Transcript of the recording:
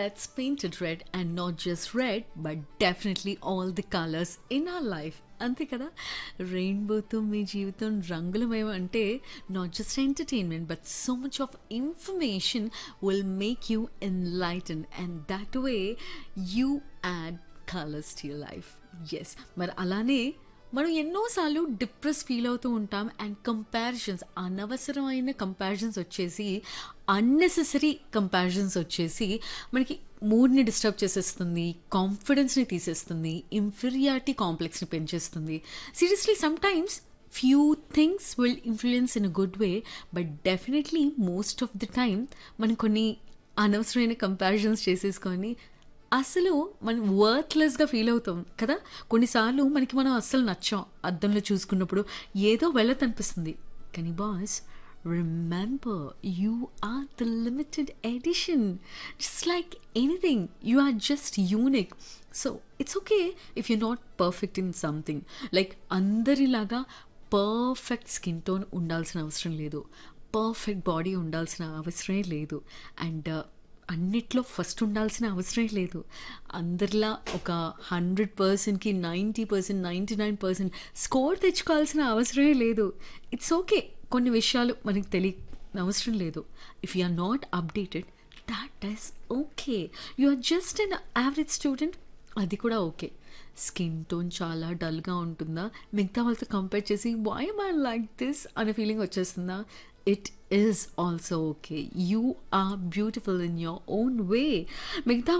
let's paint it red and not just red, but definitely all the colors in our life. అంతే కదా రెయిన్బోతో మీ జీవితం రంగులమయం అంటే not just entertainment but so much of information will make you enlighten and that way you add colours to your life yes మరి అలానే మనం ఎన్నోసార్లు డిప్రెస్ ఫీల్ అవుతూ ఉంటాం అండ్ కంపారిజన్స్ అనవసరమైన కంపారిజన్స్ వచ్చేసి అన్నెసెసరీ కంపారిజన్స్ వచ్చేసి మనకి మూడ్ని డిస్టర్బ్ చేసేస్తుంది కాన్ఫిడెన్స్ని తీసేస్తుంది ఇన్ఫీరియారిటీ కాంప్లెక్స్ని పెంచేస్తుంది seriously some times few things will influence in a good way but definitely most of the time మనం కొన్ని అనవసరమైన కంపారిజన్స్ చేసేసుకొని అసలు మనం వర్త్లెస్గా ఫీల్ అవుతాం కదా కొన్నిసార్లు మనకి మనం అస్సలు నచ్చాం అద్దంలో చూసుకున్నప్పుడు ఏదో వెళ్ళదు అనిపిస్తుంది కానీ boss remember you are the limited edition just like anything you are just unique so it's okay if you not perfect in something like అందరిలాగా పర్ఫెక్ట్ స్కిన్ టోన్ ఉండాల్సిన అవసరం లేదు పర్ఫెక్ట్ బాడీ ఉండాల్సిన అవసరమే లేదు అండ్ అన్నిట్లో ఫస్ట్ ఉండాల్సిన అవసరం లేదు అందరిలా ఒక హండ్రెడ్ పర్సెంట్కి ninety percent ninety nine percent score తెచ్చుకోవాల్సిన అవసరమే లేదు ఇట్స్ ఓకే కొన్ని విషయాలు మనకి తెలియ అవసరం లేదు if you are not updated that is okay you are just an average student అది కూడా ఓకే స్కిన్ టోన్ చాలా డల్గా ఉంటుందా మిగతా వాళ్ళతో కంపేర్ చేసి వై ఐ లైక్ దిస్ అనే ఫీలింగ్ వచ్చేస్తుందా it is also okay you are beautiful in your own way మిగతా